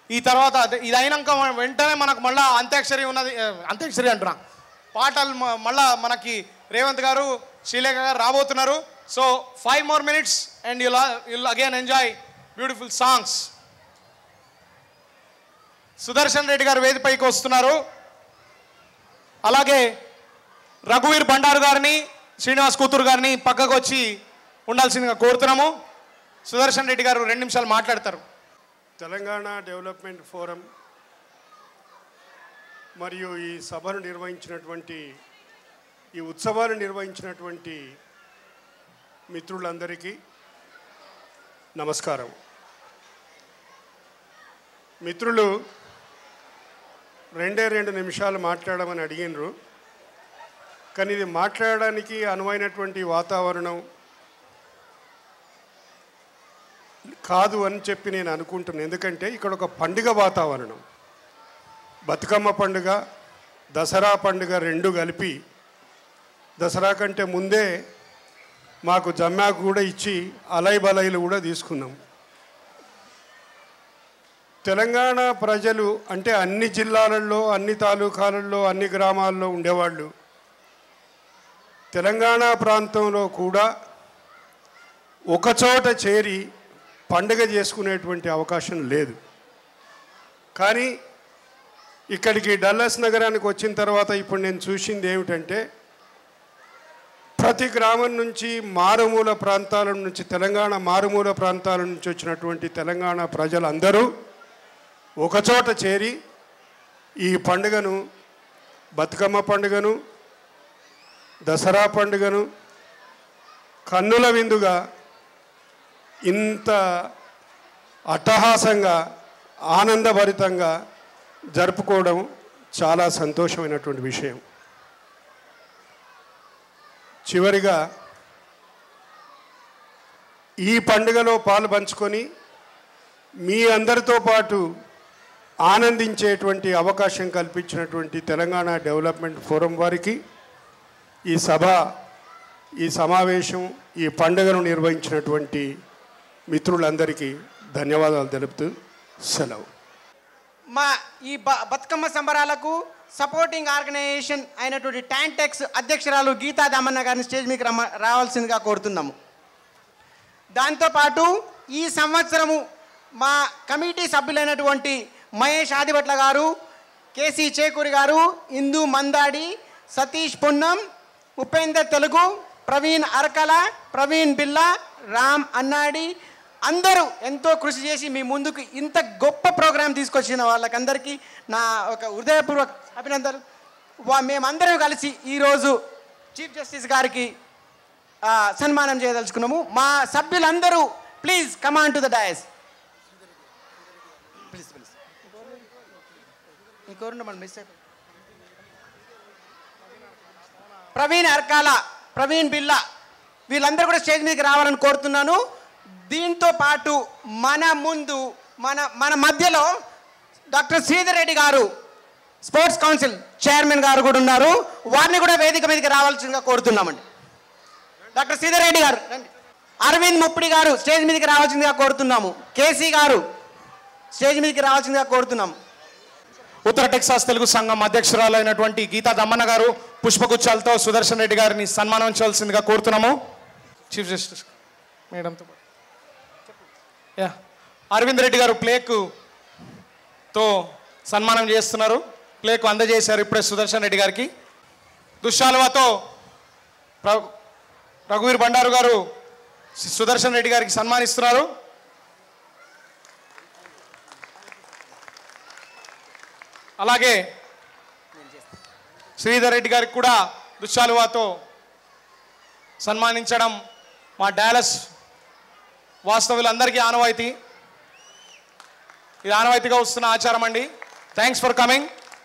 ఈ తర్వాత అదే- ఇది అయినాక వెంటనే మనకు మళ్ళా అంత్యాక్షరి ఉన్నది ఆ, అంత్యాక్షరి అంటున్నా పాటలు మ- మళ్ళా మనకి రేవంత్ గారు శ్రీలేఖ గారు రాబోతున్నారు so five more minutes and you'll you'll again enjoy beautiful songs Sudarshan Reddy గారు వేదిపైకి వస్తున్నారు అలాగే రఘువీర్ బండారు గారిని శ్రీనివాస్ కూతురు గారిని పక్కకు వచ్చి ఉండాల్సిందిగా కోరుతున్నాము సుదర్శన్ రెడ్డి గారు రెండు నిమిషాలు మాట్లాడతారు తెలంగాణ డెవలప్మెంట్ ఫోరం మరియు ఈ సభను నిర్వహించినటువంటి ఈ ఉత్సవాలు నిర్వహించినటువంటి మిత్రులందరికీ నమస్కారం మిత్రులు రెండే రెండు నిమిషాలు మాట్లాడమని అడిగినరు కానీ ఇది మాట్లాడడానికి అనువైనటువంటి వాతావరణం కాదు అని చెప్పి నేను అనుకుంటున్నాను ఎందుకంటే ఇక్కడ ఒక పండుగ వాతావరణం బతుకమ్మ పండుగ దసరా పండుగ రెండు కలిపి దసరా కంటే ముందే మాకు జమ్మాకు కూడా ఇచ్చి అలై బలైలు కూడా తీసుకున్నాం తెలంగాణ ప్రజలు అంటే అన్ని జిల్లాలలో అన్ని తాలూకాలలో అన్ని గ్రామాల్లో ఉండేవాళ్ళు తెలంగాణ ప్రాంతంలో కూడా ఒకచోట చేరి పండుగ చేసుకునేటువంటి అవకాశం లేదు కానీ ఇక్కడికి డల్లస్ నగరానికి వచ్చిన తర్వాత ఇప్పుడు నేను చూసింది ఏమిటంటే ప్రతి గ్రామం నుంచి మారుమూల ప్రాంతాల నుంచి తెలంగాణ మారుమూల ప్రాంతాల నుంచి వచ్చినటువంటి తెలంగాణ ప్రజలందరూ ఒకచోట చేరి ఈ పండుగను బతుకమ్మ పండుగను దసరా పండుగను కన్నుల విందుగా ఇంత అట్టహాసంగా ఆనందభరితంగా జరుపుకోవడం చాలా సంతోషమైనటువంటి విషయం చివరిగా ఈ పండుగలో పాలు పంచుకొని మీ అందరితో పాటు ఆనందించేటువంటి అవకాశం కల్పించినటువంటి తెలంగాణ డెవలప్మెంట్ ఫోరం వారికి ఈ సభ ఈ సమావేశం ఈ పండుగను నిర్వహించినటువంటి మిత్రులందరికీ ధన్యవాదాలు తెలుపుతూ సెలవు మా ఈ బ- బతుకమ్మ సంబరాలకు సపోర్టింగ్ ఆర్గనైజేషన్ అయినటువంటి ట్యాంటెక్స్ అధ్యక్షురాలు గీతా దామన్న గారిని స్టేజ్ మీకు రమ్మ రావాల్సిందిగా కోరుతున్నాము దాంతోపాటు ఈ సంవత్సరము మా కమిటీ సభ్యులైనటువంటి మహేష్ ఆదిభట్ల గారు కేసీ చేకూరి గారు ఇందు మందాడి సతీష్ పున్నం ఉపేందర్ తెలుగు ప్రవీణ్ అరకల ప్రవీణ్ బిల్లా రామ్ అన్నాడి అందరూ ఎంతో కృషి చేసి మీ ముందుకు ఇంత గొప్ప ప్రోగ్రాం తీసుకొచ్చిన వాళ్ళకందరికీ నా ఒక హృదయపూర్వక అభినందనలు వా- మేమందరం కలిసి ఈరోజు చీఫ్ జస్టిస్ గారికి ఆ, సన్మానం చేయదలుచుకున్నాము మా సభ్యులందరూ please come on to the dais please please ఇంకోరు మనం మిస్ అయిపోయి ప్రవీణ్ అర్కాల ప్రవీణ్ బిల్లా వీళ్ళందరూ కూడా స్టేజ్ మీదకి రావాలని కోరుతున్నాను దీంతో పాటు మన ముందు మన మన మధ్యలో డాక్టర్ శ్రీధర్ రెడ్డి గారు స్పోర్ట్స్ కౌన్సిల్ చైర్మన్ గారు కూడా ఉన్నారు వారిని కూడా వేదిక మీదకి రావాల్సిందిగా కోరుతున్నామండి డాక్టర్ శ్రీధర్ రెడ్డి గారు రండి. అరవింద్ ముప్పిడి గారు స్టేజ్ మీదకి రావాల్సిందిగా కోరుతున్నాము కేసీ గారు స్టేజ్ మీదకి రావాల్సిందిగా కోరుతున్నాము ఉత్తర టెక్సాస్ తెలుగు సంఘం అధ్యక్షురాలైనటువంటి గీతా దమ్మన్న గారు పుష్పగుచ్చాలతో సుదర్శన్ రెడ్డి గారిని సన్మానించవలసిందిగా కోరుతున్నాము చీఫ్ జస్టిస్ మేడంతో పాటు. యా అరవింద్ రెడ్డి గారు ప్లేకు తో సన్మానం చేస్తున్నారు ప్లేకు అందజేశారు ఇప్పుడే సుదర్శన్ రెడ్డి గారికి దుశ్శాలువాతో ర- రఘువీర్ బండారు గారు సు- సుదర్శన్ రెడ్డి గారికి సన్మానిస్తున్నారు అలాగే శ్రీధర్ రెడ్డి గారికి కూడా దుశ్శాలువాతో సన్మానించడం మా డాలస్ వాస్తవులందరికీ ఆనవాయితీ ఇది ఆనవాయితీగా వస్తున్న ఆచారం అండి థ్యాంక్స్ ఫర్ కమింగ్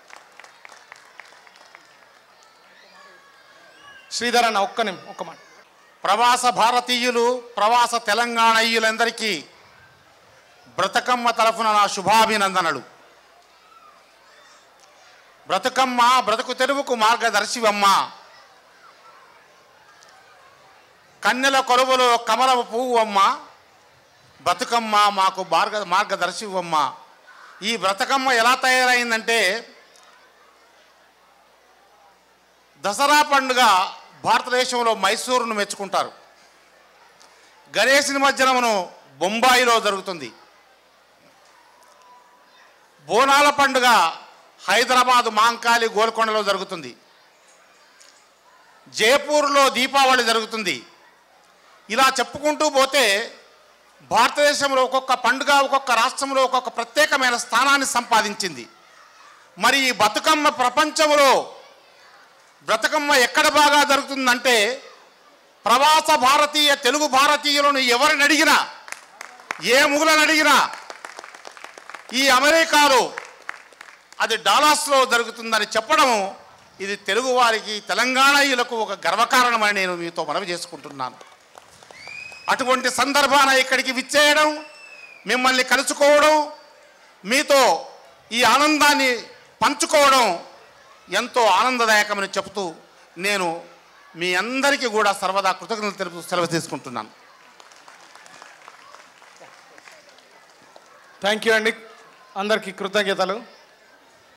శ్రీధర్ అన్న ఒక్క నిమిషం ఒక్క మాట ప్రవాస భారతీయులు ప్రవాస తెలంగాణీయులందరికీ బ్రతకమ్మ తరఫున నా శుభాభినందనలు బ్రతుకమ్మ బ్రతుకు తెరువుకు మార్గదర్శివమ్మ కన్నెల కొలువులో కమల పువ్వు అమ్మ బతుకమ్మ మాకు మార్గ మార్గదర్శివమ్మ ఈ బ్రతకమ్మ ఎలా తయారైందంటే దసరా పండుగ భారతదేశంలో మైసూరును మెచ్చుకుంటారు గణేష్ నిమజ్జనమును బొంబాయిలో జరుగుతుంది బోనాల పండుగ హైదరాబాదు మాంకాళి గోల్కొండలో జరుగుతుంది జైపూర్లో దీపావళి జరుగుతుంది ఇలా చెప్పుకుంటూ పోతే భారతదేశంలో ఒక్కొక్క పండుగ ఒక్కొక్క రాష్ట్రంలో ఒక్కొక్క ప్రత్యేకమైన స్థానాన్ని సంపాదించింది మరి ఈ బతుకమ్మ ప్రపంచంలో బ్రతకమ్మ ఎక్కడ బాగా జరుగుతుందంటే ప్రవాస భారతీయ తెలుగు భారతీయులను ఎవరిని అడిగినా ఏ ముగులను అడిగినా ఈ అమెరికాలో అది డాలాస్లో జరుగుతుందని చెప్పడం ఇది తెలుగు వారికి తెలంగాణీయులకు ఒక గర్వకారణమని నేను మీతో మనవి చేసుకుంటున్నాను అటువంటి సందర్భాన ఇక్కడికి విచ్చేయడం మిమ్మల్ని కలుసుకోవడం మీతో ఈ ఆనందాన్ని పంచుకోవడం ఎంతో ఆనందదాయకమని చెప్తూ నేను మీ అందరికీ కూడా సర్వదా కృతజ్ఞతలు తెలుపు సెలవు తీసుకుంటున్నాను థ్యాంక్ యూ అండి అందరికీ కృతజ్ఞతలు